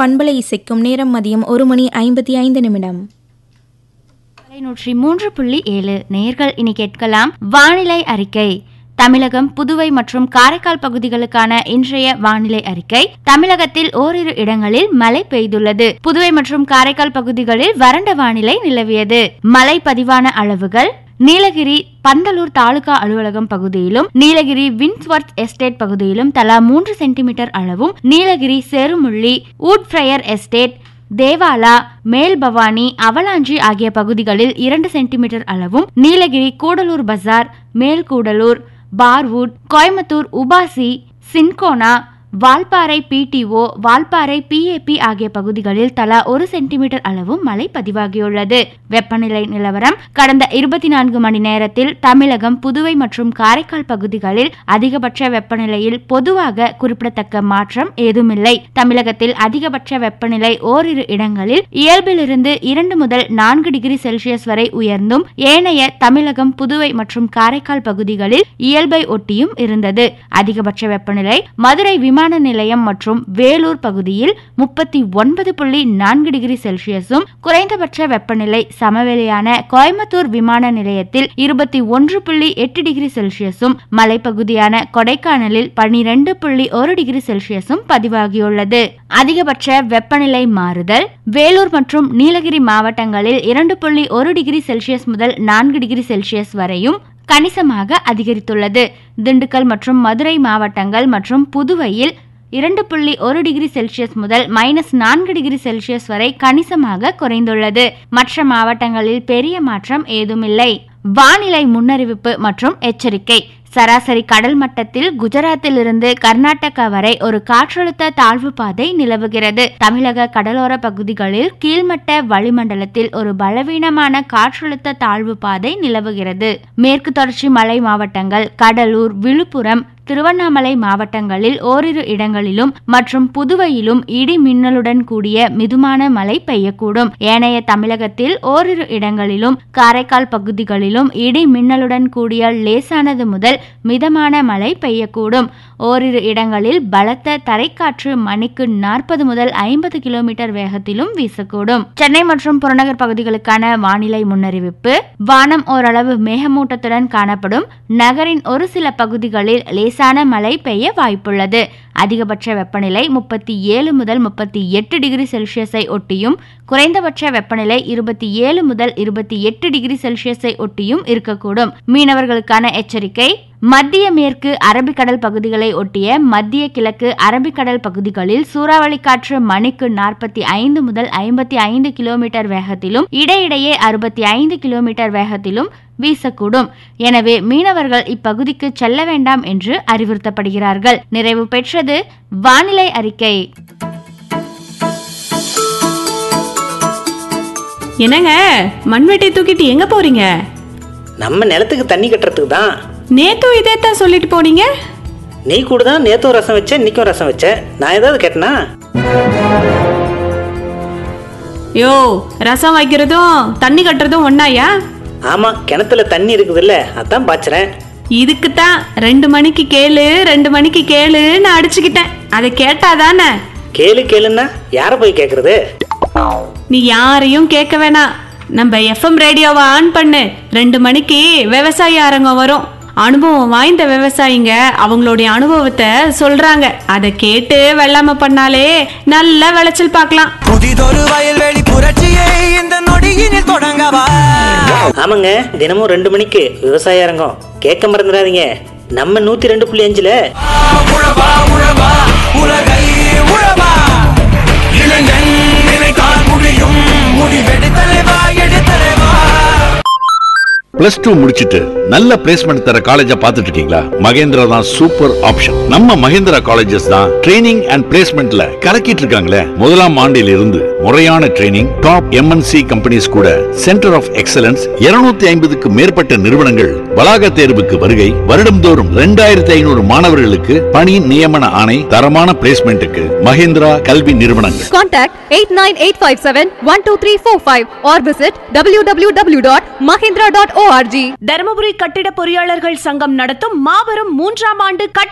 பண்பலை இசைக்கும் நேரம் மதியம் ஒரு மணி ஐம்பத்தி ஐந்து நிமிடம் தொலைநூற்றி மூன்று புள்ளி ஏழு நேர்கள் இனி கேட்கலாம் வானிலை அறிக்கை தமிழகம் புதுவை மற்றும் காரைக்கால் பகுதிகளுக்கான இன்றைய வானிலை அறிக்கை தமிழகத்தில் ஓரிரு இடங்களில் மழை பெய்துள்ளது புதுவை மற்றும் காரைக்கால் பகுதிகளில் வறண்ட வானிலை நிலவியது மழை பதிவான அளவுகள் நீலகிரி பந்தலூர் தாலுகா அலுவலகம் பகுதியிலும் நீலகிரி வின்ஸ்வர்த் எஸ்டேட் பகுதியிலும் தலா மூன்று சென்டிமீட்டர் அளவும் நீலகிரி செருமுள்ளி ஊட்ஃப்ரையர் எஸ்டேட் தேவாலா மேல் பவானி அவலாஞ்சி ஆகிய பகுதிகளில் இரண்டு சென்டிமீட்டர் அளவும் நீலகிரி கூடலூர் பஜார் மேல் Gudalur Barwood Coimbatore UPASI Cinchona Valparai PTO Valparai PAP ஆகிய பகுதிகளில் தலா ஒரு சென்டிமீட்டர் அளவும் மழை பதிவாகியுள்ளது வெப்பநிலை நிலவரம் கடந்த இருபத்தி நான்கு மணி நேரத்தில் தமிழகம் புதுவை மற்றும் காரைக்கால் பகுதிகளில் அதிகபட்ச வெப்பநிலையில் பொதுவாக குறிப்பிடத்தக்க மாற்றம் ஏதுமில்லை தமிழகத்தில் அதிகபட்ச வெப்பநிலை ஓரிரு இடங்களில் இயல்பிலிருந்து இரண்டு முதல் நான்கு டிகிரி செல்சியஸ் வரை உயர்ந்தும் ஏனைய தமிழகம் புதுவை மற்றும் காரைக்கால் பகுதிகளில் இயல்பை ஒட்டியும் இருந்தது அதிகபட்ச வெப்பநிலை மதுரை விமான நிலையம் மற்றும் வேலூர் பகுதியில் முப்பத்தி ஒன்பது புள்ளி நான்கு டிகிரி செல்சியஸும் குறைந்தபட்ச வெப்பநிலை சமவெளியான கோயம்புத்தூர் விமான நிலையத்தில் இருபத்தி ஒன்று புள்ளி எட்டு டிகிரி செல்சியஸும் மலைப்பகுதியான கொடைக்கானலில் பனிரெண்டு புள்ளி ஒரு டிகிரி செல்சியஸும் பதிவாகியுள்ளது அதிகபட்ச வெப்பநிலை மாறுதல் வேலூர் மற்றும் நீலகிரி மாவட்டங்களில் இரண்டு புள்ளி ஒரு டிகிரி செல்சியஸ் முதல் நான்கு டிகிரி செல்சியஸ் வரையும் கணிசமாக அதிகரித்துள்ளது திண்டுக்கல் மற்றும் மதுரை மாவட்டங்கள் மற்றும் புதுவையில் இரண்டு புள்ளி ஒரு டிகிரி செல்சியஸ் முதல் மைனஸ் நான்கு டிகிரி செல்சியஸ் வரை கணிசமாக குறைந்துள்ளது மற்ற மாவட்டங்களில் பெரிய மாற்றம் ஏதுமில்லை வானிலை முன்னறிவிப்பு மற்றும் எச்சரிக்கை சராசரி கடல் மட்டத்தில் குஜராத்தில் இருந்து கர்நாடகா வரை ஒரு காற்றழுத்த தாழ்வு பாதை நிலவுகிறது தமிழக கடலோர பகுதிகளில் கீழ்மட்ட வளிமண்டலத்தில் ஒரு பலவீனமான காற்றழுத்த தாழ்வு பாதை நிலவுகிறது மேற்கு தொடர்ச்சி மலை மாவட்டங்கள் கடலூர் விழுப்புரம் திருவண்ணாமலை மாவட்டங்களில் ஓரிரு இடங்களிலும் மற்றும் புதுவையிலும் இடி மின்னலுடன் கூடிய மிதுமான மழை பெய்யக்கூடும் ஏனைய தமிழகத்தில் ஓரிரு இடங்களிலும் காரைக்கால் பகுதிகளிலும் இடி மின்னலுடன் கூடிய லேசானது முதல் மிதமான மழை பெய்யக்கூடும் ஓரிரு இடங்களில் பலத்த தரைக்காற்று மணிக்கு நாற்பது முதல் ஐம்பது கிலோமீட்டர் வேகத்திலும் வீசக்கூடும் சென்னை மற்றும் புறநகர் பகுதிகளுக்கான வானிலை முன்னறிவிப்பு வானம் ஓரளவு மேகமூட்டத்துடன் காணப்படும் நகரின் ஒரு சில பகுதிகளில் லேசான மழை பெய்ய வாய்ப்புள்ளது அதிகபட்ச வெப்பநிலை முப்பத்தி ஏழு முதல் முப்பத்தி எட்டு டிகிரி செல்சியஸை ஒட்டியும் குறைந்தபட்ச வெப்பநிலை இருபத்தி ஏழு முதல் இருபத்தி எட்டு டிகிரி செல்சியஸை ஒட்டியும் இருக்கக்கூடும் மீனவர்களுக்கான எச்சரிக்கை மத்திய மேற்கு அரபிக்கடல் பகுதிகளை ஒட்டிய மத்திய கிழக்கு அரபிக்கடல் பகுதிகளில் சூறாவளி காற்று மணிக்கு நாற்பத்தி ஐந்து முதல் ஐம்பத்தி ஐந்து கிலோமீட்டர் வேகத்திலும் இடையிடையே அறுபத்தி ஐந்து கிலோமீட்டர் வேகத்திலும் வீசக்கூடும் எனவே மீனவர்கள் இப்பகுதிக்கு செல்ல வேண்டாம் என்று அறிவுறுத்தப்படுகிறார்கள் நிறைவு பெற்றது வானிலை அறிக்கை என்னங்க மண்வெட்டி தூக்கிட்டு எங்க போறீங்க நம்ம நிலத்துக்கு தண்ணி கட்டுறதுக்கு தான் நேத்தும் இதேத்தான் சொல்லிட்டு போனீங்க நீ கூட தான் நேத்தும் ரசம் வச்ச இன்னைக்கும் ரசம் வச்ச நான் ஏதாவது கேட்டனா யோ ரசம் வைக்கிறதும் தண்ணி கட்டுறதும் ஒன்னாயா ஆமாம் கிணத்துல தண்ணி இருக்குதுல்ல அதான் பாய்ச்சறேன் இதுக்கு தான் ரெண்டு மணிக்கு கேளு ரெண்டு மணிக்கு கேளுன்னு அடிச்சுக்கிட்டேன் அதை கேட்டாதானே கேளு கேளுன்னா யாரை போய் கேட்குறது நீ யாரையும் கேட்க வேணாம் நம்ம எஃப்எம் ரேடியோவை ஆன் பண்ணு ரெண்டு மணிக்கு விவசாய அரங்கம் வரும் அனுபவம் வாய்ந்த விவசாயிங்க அவங்களுடைய அனுபவத்தை சொல்றாங்க அதை கேட்டு வெள்ளாம பண்ணாலே நல்ல விளைச்சல் பார்க்கலாம் புதிதொரு வயல்வெளி புரட்சியை இந்த நொடியினில் தொடங்கவா ஆமாங்க தினமும் ரெண்டு மணிக்கு விவசாய அரங்கம் கேட்க மறந்துடாதீங்க நம்ம நூற்றி ரெண்டு புள்ளி அஞ்சில் உழவா உழவா உலகை உழவா இளைஞன் நினைத்தால் முடியும் முடிவெடுத்தலைவா எடுத்தலைவா பிளஸ் டூ முடிச்சிட்டு நல்ல பிளேஸ்மெண்ட் தர காலேஜா பார்த்துட்டு இருக்கீங்களா மகேந்திரா தான் சூப்பர் ஆப்ஷன் நம்ம மகேந்திரா காலேஜஸ் தான் ட்ரைனிங் அண்ட் பிளேஸ்மெண்ட்ல கலக்கிட்டு இருக்காங்களே முதலாம் ஆண்டில் இருந்து முறையான ட்ரைனிங் டாப் எம்என்சி கம்பெனிஸ் கூட சென்டர் ஆஃப் எக்ஸலன்ஸ் 250 ஐம்பதுக்கு மேற்பட்ட நிறுவனங்கள் வளாக தேர்வுக்கு வருகை வருடம்தோறும் ரெண்டாயிரத்தி ஐநூறு மாணவர்களுக்கு பணி நியமன ஆணை தரமான பிளேஸ்மெண்ட்டுக்கு மகேந்திரா கல்வி நிறுவனங்கள் Contact 89857-12345 or visit www.mahindra.org. Dharmapuri கட்டிட பொறியாளர்கள் சங்கம் நடத்தும் மாபெரும் மூன்றாம் ஆண்டு கட்டிட